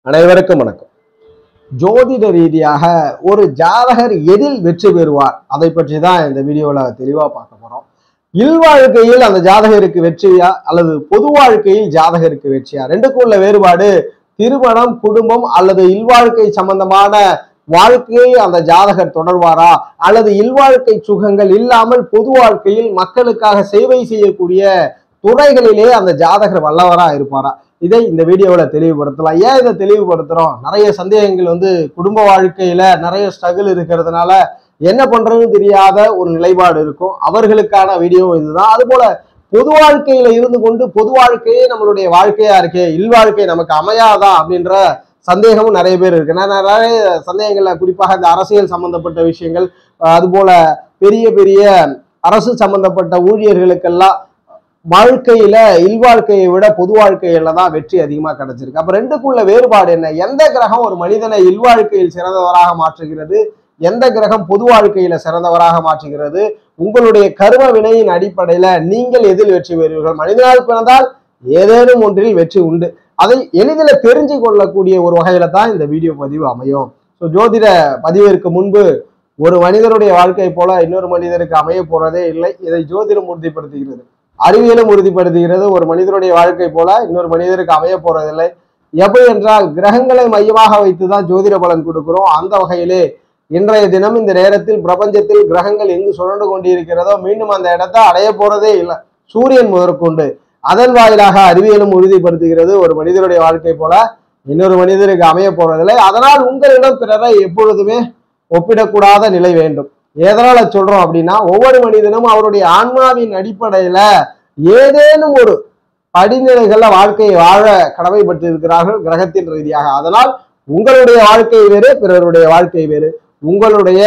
அனைவருக்கும் வணக்கம் ஜோதிட ரீதியாக ஒரு ஜாதகர் எதில் வெற்றி பெறுவார் அதை பற்றி தான் இந்த வீடியோவில் தெளிவாக பார்க்க போகிறோம் இல்வாழ்க்கையில் அந்த ஜாதகருக்கு வெற்றியா அல்லது பொது வாழ்க்கையில் ஜாதகருக்கு வெற்றியா ரெண்டுக்கும் உள்ள வேறுபாடு திருமணம் குடும்பம் அல்லது இல்வாழ்க்கை சம்பந்தமான வாழ்க்கையை அந்த ஜாதகர் தொடர்வாரா அல்லது இல்வாழ்க்கை சுகங்கள் இல்லாமல் பொது வாழ்க்கையில் மக்களுக்காக சேவை செய்யக்கூடிய துறைகளிலே அந்த ஜாதகர் வல்லவரா இருப்பாரா இதை இந்த வீடியோவில் தெளிவுபடுத்தலாம் ஏன் இதை தெளிவுபடுத்துறோம் நிறைய சந்தேகங்கள் வந்து குடும்ப வாழ்க்கையில நிறைய ஸ்ட்ரகிள் இருக்கிறதுனால என்ன பண்றதுன்னு தெரியாத ஒரு நிலைப்பாடு இருக்கும் அவர்களுக்கான வீடியோ இதுதான் அதுபோல பொது வாழ்க்கையில இருந்து கொண்டு பொது வாழ்க்கையே நம்மளுடைய வாழ்க்கையா இருக்கே இல்வாழ்க்கை நமக்கு அமையாதா அப்படின்ற சந்தேகமும் நிறைய பேர் இருக்கு நான் நிறைய சந்தேகங்கள்ல குறிப்பாக இந்த அரசியல் சம்பந்தப்பட்ட விஷயங்கள் அஹ் அதுபோல பெரிய பெரிய அரசு சம்பந்தப்பட்ட ஊழியர்களுக்கெல்லாம் வாழ்க்கையில இல்வாழ்க்கையை விட பொது வாழ்க்கையில தான் வெற்றி அதிகமா கிடைச்சிருக்கு அப்ப ரெண்டுக்குள்ள வேறுபாடு என்ன எந்த கிரகம் ஒரு மனிதனை இல்வாழ்க்கையில் சிறந்தவராக மாற்றுகிறது எந்த கிரகம் பொது வாழ்க்கையில சிறந்தவராக மாற்றுகிறது உங்களுடைய கர்ம வினையின் அடிப்படையில நீங்கள் எதில் வெற்றி பெறுவீர்கள் மனிதனால் பிறந்தால் ஏதேனும் ஒன்றில் வெற்றி உண்டு அதை எளிதில் தெரிஞ்சு கொள்ளக்கூடிய ஒரு வகையில தான் இந்த வீடியோ பதிவு அமையும் ஸோ ஜோதிட பதிவிற்கு முன்பு ஒரு மனிதனுடைய வாழ்க்கை போல இன்னொரு மனிதருக்கு அமைய போறதே இல்லை இதை ஜோதிடம் உறுதிப்படுத்துகிறது அறிவியலும் உறுதிப்படுத்துகிறது ஒரு மனிதனுடைய வாழ்க்கை போல இன்னொரு மனிதருக்கு அமைய போறதில்லை எப்படி என்றால் கிரகங்களை மையமாக வைத்துதான் ஜோதிட பலன் கொடுக்கிறோம் அந்த வகையிலே இன்றைய தினம் இந்த நேரத்தில் பிரபஞ்சத்தில் கிரகங்கள் எங்கு சுழண்டு கொண்டிருக்கிறதோ மீண்டும் அந்த இடத்தை அடைய போறதே இல்லை சூரியன் முதற்கொண்டு அதன் வாயிலாக அறிவியலும் உறுதிப்படுத்துகிறது ஒரு மனிதனுடைய வாழ்க்கை போல இன்னொரு மனிதருக்கு அமைய போறதில்லை அதனால் உங்களிடம் பிறரை எப்பொழுதுமே ஒப்பிடக்கூடாத நிலை வேண்டும் எதனால சொல்றோம் அப்படின்னா ஒவ்வொரு மனிதனும் அவருடைய ஆன்மாவின் அடிப்படையில ஏதேனும் ஒரு படிநிலைகள்ல வாழ்க்கையை வாழ கடமைப்பட்டிருக்கிறார்கள் கிரகத்தின் ரீதியாக அதனால் உங்களுடைய வாழ்க்கை வேறு பிறருடைய வாழ்க்கை வேறு உங்களுடைய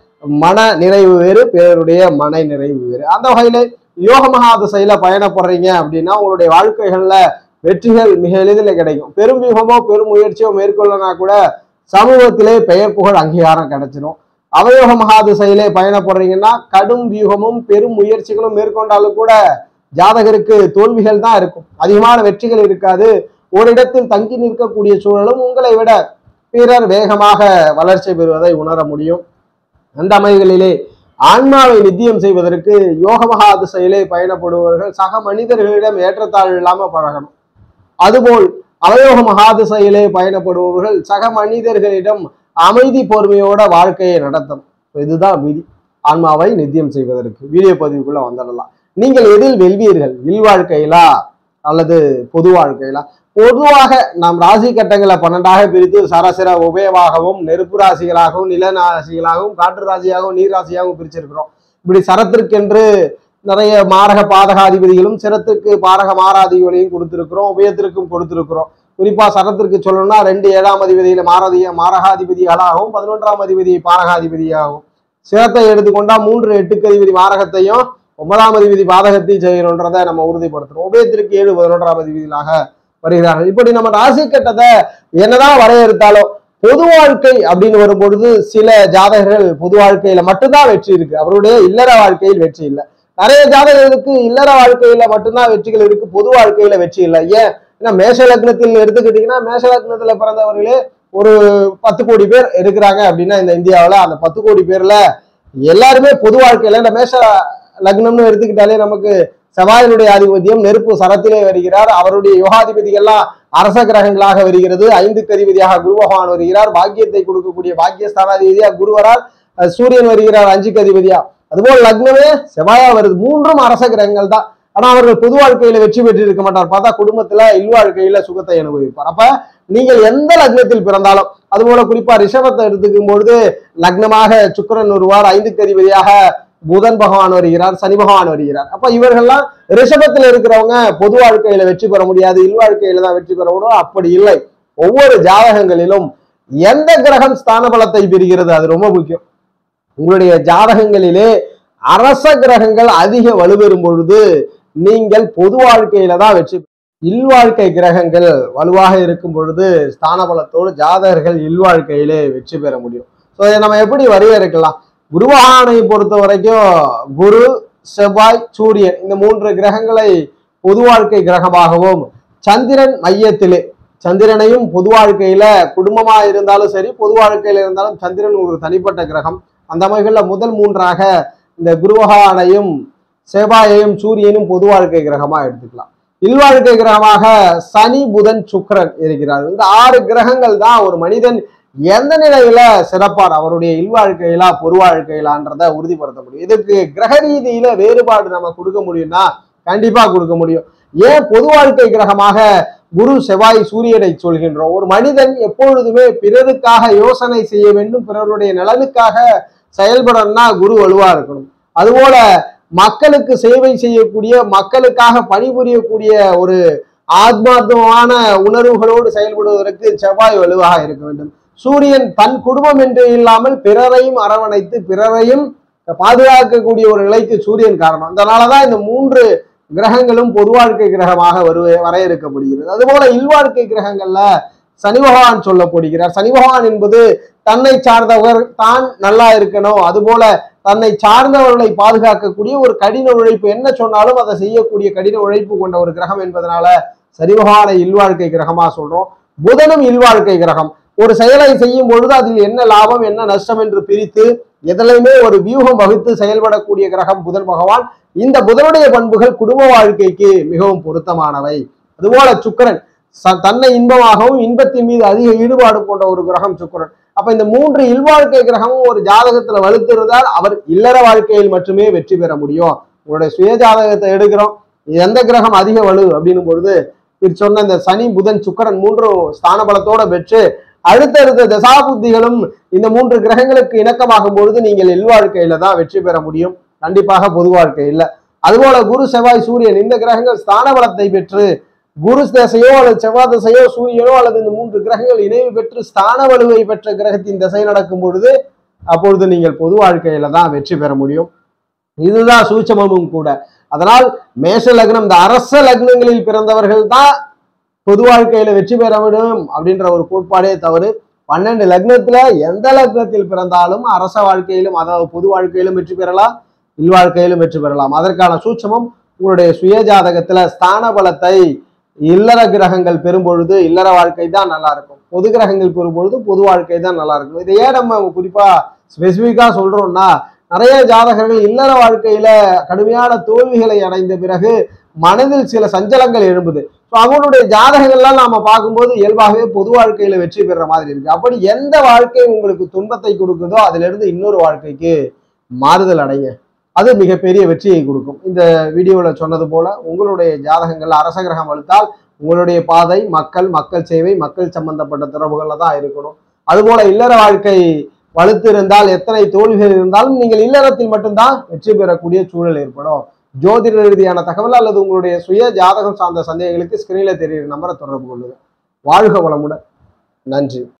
மன நிறைவு வேறு பிறருடைய மன நிறைவு வேறு அந்த வகையில யோக மகாதிசையில பயணப்படுறீங்க அப்படின்னா உங்களுடைய வாழ்க்கைகள்ல வெற்றிகள் மிக எளிதில் கிடைக்கும் பெரும் யுகமோ பெரும் முயற்சியோ மேற்கொள்ளனா கூட சமூகத்திலே பெயர் புகழ் அங்கீகாரம் கிடைச்சிடும் அவயோக மகாதிசையிலே பயணப்படுறீங்கன்னா கடும் வியூகமும் பெரும் முயற்சிகளும் மேற்கொண்டாலும் கூட ஜாதகருக்கு தோல்விகள் தான் இருக்கும் அதிகமான வெற்றிகள் இருக்காது ஒரு இடத்தில் தங்கி நிற்கக்கூடிய சூழலும் உங்களை விட பிறர் வேகமாக வளர்ச்சி பெறுவதை உணர முடியும் அந்த அமைகளிலே ஆன்மாவை நித்தியம் செய்வதற்கு யோக மகாதிசையிலே பயணப்படுபவர்கள் சக மனிதர்களிடம் ஏற்றத்தாழ்வு இல்லாம பழகணும் அதுபோல் அவயோக மகாதிசையிலே பயணப்படுபவர்கள் சக மனிதர்களிடம் அமைதி பொறுமையோட வாழ்க்கையை நடத்தும் இதுதான் விதி ஆன்மாவை நித்தியம் செய்வதற்கு வீடியோ பதிவுக்குள்ள வந்துடலாம் நீங்கள் எதில் வெல்வீர்கள் இல்வாழ்க்கையிலா அல்லது பொது வாழ்க்கையிலா பொதுவாக நாம் ராசி கட்டங்களை பன்னெண்டாக பிரித்து சரசர உபயமாகவும் நெருப்பு ராசிகளாகவும் நில ராசிகளாகவும் காற்று ராசியாகவும் நீர் ராசியாகவும் பிரிச்சிருக்கிறோம் இப்படி சரத்திற்கென்று நிறைய மாரக பாதகாதிபதிகளும் சிரத்திற்கு பாரக மாராதிபதிகளையும் கொடுத்திருக்கிறோம் உபயத்திற்கும் கொடுத்திருக்கிறோம் குறிப்பா சரத்திற்கு சொல்லணும்னா ரெண்டு ஏழாம் அதிபதியில மாரதிய மாரகாதிபதிகளாகவும் பதினொன்றாம் அதிபதி பாரகாதிபதியாகவும் சிரத்தை எடுத்துக்கொண்டா மூன்று எட்டுக்கு அதிபதி மாரகத்தையும் ஒன்பதாம் அதிபதி பாதகத்தையும் செய்யணுன்றதை நம்ம உறுதிப்படுத்துறோம் உபயத்திற்கு ஏழு பதினொன்றாம் அதிபதிகளாக வருகிறார்கள் இப்படி நம்ம ராசி கட்டத்தை என்னதான் வரையறுத்தாலும் பொது வாழ்க்கை அப்படின்னு வரும் பொழுது சில ஜாதகர்கள் பொது வாழ்க்கையில மட்டும்தான் வெற்றி இருக்கு அவருடைய இல்லற வாழ்க்கையில் வெற்றி இல்லை நிறைய ஜாதகர்களுக்கு இல்லற வாழ்க்கையில மட்டும்தான் வெற்றிகள் இருக்கு பொது வாழ்க்கையில வெற்றி இல்லை ஏன் ஏன்னா மேஷ லக்னத்தில் எடுத்துக்கிட்டீங்கன்னா மேஷ லக்னத்துல பிறந்தவர்களே ஒரு பத்து கோடி பேர் இருக்கிறாங்க அப்படின்னா இந்த இந்தியாவில் அந்த பத்து கோடி பேர்ல எல்லாருமே பொது வாழ்க்கையில இந்த மேஷ லக்னம்னு எடுத்துக்கிட்டாலே நமக்கு செவ்வாயினுடைய ஆதிபத்தியம் நெருப்பு சரத்திலே வருகிறார் அவருடைய யோகாதிபதிகள்லாம் அரச கிரகங்களாக வருகிறது ஐந்துக்கு அதிபதியாக குரு பகவான் வருகிறார் பாக்கியத்தை கொடுக்கக்கூடிய பாக்கியஸ்தானாதிபதியாக குருவரால் அஹ் சூரியன் வருகிறார் அஞ்சுக்கு அதிபதியா அதுபோல் லக்னமே செவ்வாயா வருது மூன்றும் அரச கிரகங்கள் தான் ஆனா அவர்கள் பொது வாழ்க்கையில வெற்றி பெற்று இருக்க மாட்டார் பார்த்தா குடும்பத்துல இல்வாழ்க்கையில சுகத்தை அனுபவிப்பார் அப்ப நீங்கள் எந்த லக்னத்தில் பிறந்தாலும் அதுபோல குறிப்பா ரிஷபத்தை எடுத்துக்கும் பொழுது லக்னமாக சுக்கிரன் வருவார் ஐந்துக்கு அதிபதியாக புதன் பகவான் வருகிறார் சனி பகவான் வருகிறார் அப்ப இவர்கள்லாம் ரிஷபத்துல இருக்கிறவங்க பொது வாழ்க்கையில வெற்றி பெற முடியாது இல்வாழ்க்கையில தான் வெற்றி பெற முடியும் அப்படி இல்லை ஒவ்வொரு ஜாதகங்களிலும் எந்த கிரகம் ஸ்தான பலத்தை பெறுகிறது அது ரொம்ப முக்கியம் உங்களுடைய ஜாதகங்களிலே அரச கிரகங்கள் அதிக வலுப்பெறும் பொழுது நீங்கள் பொது வாழ்க்கையில தான் வெற்றி பெ- இல்வாழ்க்கை கிரகங்கள் வலுவாக இருக்கும் பொழுது ஸ்தான பலத்தோடு ஜாதகர்கள் இல்வாழ்க்கையிலே வெற்றி பெற முடியும் ஸோ இதை நம்ம எப்படி வரையறுக்கலாம் குருவகானை பொறுத்த வரைக்கும் குரு செவ்வாய் சூரியன் இந்த மூன்று கிரகங்களை பொது வாழ்க்கை கிரகமாகவும் சந்திரன் மையத்திலே சந்திரனையும் பொது வாழ்க்கையில குடும்பமா இருந்தாலும் சரி பொது வாழ்க்கையில இருந்தாலும் சந்திரன் ஒரு தனிப்பட்ட கிரகம் அந்த வகைகள்ல முதல் மூன்றாக இந்த குருவகானையும் செவ்வாயையும் சூரியனும் பொது வாழ்க்கை கிரகமா எடுத்துக்கலாம் இல்வாழ்க்கை கிரகமாக சனி புதன் சுக்கிரன் இருக்கிறார் இந்த ஆறு கிரகங்கள் தான் ஒரு மனிதன் எந்த நிலையில சிறப்பார் அவருடைய இல்வாழ்க்கையிலா பொது வாழ்க்கையிலான்றத உறுதிப்படுத்த முடியும் இதுக்கு கிரக ரீதியில வேறுபாடு நம்ம கொடுக்க முடியும்னா கண்டிப்பா கொடுக்க முடியும் ஏன் பொது வாழ்க்கை கிரகமாக குரு செவ்வாய் சூரியனை சொல்கின்றோம் ஒரு மனிதன் எப்பொழுதுமே பிறருக்காக யோசனை செய்ய வேண்டும் பிறருடைய நலனுக்காக செயல்படணும்னா குரு வலுவா இருக்கணும் அதுபோல மக்களுக்கு சேவை செய்யக்கூடிய மக்களுக்காக பணிபுரியக்கூடிய ஒரு ஆத்மார்த்தமான உணர்வுகளோடு செயல்படுவதற்கு செவ்வாய் வலுவாக இருக்க வேண்டும் சூரியன் தன் குடும்பம் என்று இல்லாமல் பிறரையும் அரவணைத்து பிறரையும் பாதுகாக்கக்கூடிய ஒரு நிலைக்கு சூரியன் காரணம் அதனாலதான் இந்த மூன்று கிரகங்களும் பொது வாழ்க்கை கிரகமாக வருவ வரையறுக்கப்படுகிறது அதுபோல இல்வாழ்க்கை கிரகங்கள்ல சனி பகவான் சொல்லப்படுகிறார் சனி பகவான் என்பது தன்னை சார்ந்தவர் தான் நல்லா இருக்கணும் அதுபோல தன்னை சார்ந்தவர்களை பாதுகாக்கக்கூடிய ஒரு கடின உழைப்பு என்ன சொன்னாலும் அதை செய்யக்கூடிய கடின உழைப்பு கொண்ட ஒரு கிரகம் என்பதனால சனி பகவானை இல்வாழ்க்கை கிரகமா சொல்றோம் புதனும் இல்வாழ்க்கை கிரகம் ஒரு செயலை செய்யும் பொழுது அதில் என்ன லாபம் என்ன நஷ்டம் என்று பிரித்து எதிலையுமே ஒரு வியூகம் வகுத்து செயல்படக்கூடிய கிரகம் புதன் பகவான் இந்த புதனுடைய பண்புகள் குடும்ப வாழ்க்கைக்கு மிகவும் பொருத்தமானவை அதுபோல சுக்கிரன் ச- தன்னை இன்பமாகவும் இன்பத்தின் மீது அதிக ஈடுபாடு கொண்ட ஒரு கிரகம் சுக்கிரன் அப்ப இந்த மூன்று இல்வாழ்க்கை கிரகமும் ஒரு ஜாதகத்துல வலுத்திருந்தால் அவர் இல்லற வாழ்க்கையில் மட்டுமே வெற்றி பெற முடியும் உங்களுடைய சுய ஜாதகத்தை எடுக்கிறோம் எந்த கிரகம் அதிக வலு அப்படின்னும் பொழுது இவர் சொன்ன இந்த சனி புதன் சுக்கிரன் மூன்றும் ஸ்தான பலத்தோட பெற்று அடுத்தடுத்த தசாபுத்திகளும் இந்த மூன்று கிரகங்களுக்கு இணக்கமாகும் பொழுது நீங்கள் இல்வாழ்க்கையில தான் வெற்றி பெற முடியும் கண்டிப்பாக பொது வாழ்க்கை இல்ல அதுபோல குரு செவ்வாய் சூரியன் இந்த கிரகங்கள் ஸ்தான பலத்தை பெற்று குரு தசையோ அல்லது செவ்வாய் தசையோ சூரியனோ அல்லது இந்த மூன்று கிரகங்கள் இணைவு பெற்று ஸ்தான வலுவை பெற்ற கிரகத்தின் திசை நடக்கும் பொழுது அப்பொழுது நீங்கள் பொது வாழ்க்கையில தான் வெற்றி பெற முடியும் இதுதான் சூட்சமமும் கூட அதனால் மேஷ லக்னம் இந்த அரச லக்னங்களில் பிறந்தவர்கள் தான் பொது வாழ்க்கையில வெற்றி பெற வேண்டும் அப்படின்ற ஒரு கோட்பாடே தவறு பன்னெண்டு லக்னத்துல எந்த லக்னத்தில் பிறந்தாலும் அரச வாழ்க்கையிலும் அதாவது பொது வாழ்க்கையிலும் வெற்றி பெறலாம் இல்வாழ்க்கையிலும் வெற்றி பெறலாம் அதற்கான சூட்சமம் உங்களுடைய சுய ஜாதகத்துல ஸ்தான பலத்தை இல்லற கிரகங்கள் பெறும்பொழுது இல்லற வாழ்க்கை தான் நல்லா இருக்கும் பொது கிரகங்கள் பெறும்பொழுது பொது வாழ்க்கை தான் நல்லா இருக்கும் இதை ஏன் நம்ம குறிப்பா ஸ்பெசிஃபிக்கா சொல்றோம்னா நிறைய ஜாதகர்கள் இல்லற வாழ்க்கையில கடுமையான தோல்விகளை அடைந்த பிறகு மனதில் சில சஞ்சலங்கள் எழும்புது ஸோ அவங்களுடைய ஜாதகங்கள்லாம் நாம பார்க்கும்போது இயல்பாகவே பொது வாழ்க்கையில வெற்றி பெறுற மாதிரி இருக்கு அப்படி எந்த வாழ்க்கை உங்களுக்கு துன்பத்தை கொடுக்குதோ அதுல இருந்து இன்னொரு வாழ்க்கைக்கு மாறுதல் அடைங்க அது மிகப்பெரிய வெற்றியை கொடுக்கும் இந்த வீடியோவில் சொன்னது போல உங்களுடைய ஜாதகங்கள் அரச கிரகம் அழுத்தால் உங்களுடைய பாதை மக்கள் மக்கள் சேவை மக்கள் சம்பந்தப்பட்ட தொடர்புகள்ல தான் இருக்கணும் அதுபோல இல்லற வாழ்க்கை வலுத்து இருந்தால் எத்தனை தோல்விகள் இருந்தாலும் நீங்கள் இல்லறத்தில் மட்டும்தான் வெற்றி பெறக்கூடிய சூழல் ஏற்படும் ஜோதிட ரீதியான தகவல் அல்லது உங்களுடைய சுய ஜாதகம் சார்ந்த சந்தேகங்களுக்கு ஸ்கிரீன்ல தெரியுற நம்பரை தொடர்பு கொள்ளுங்க வாழ்க வளமுடன் நன்றி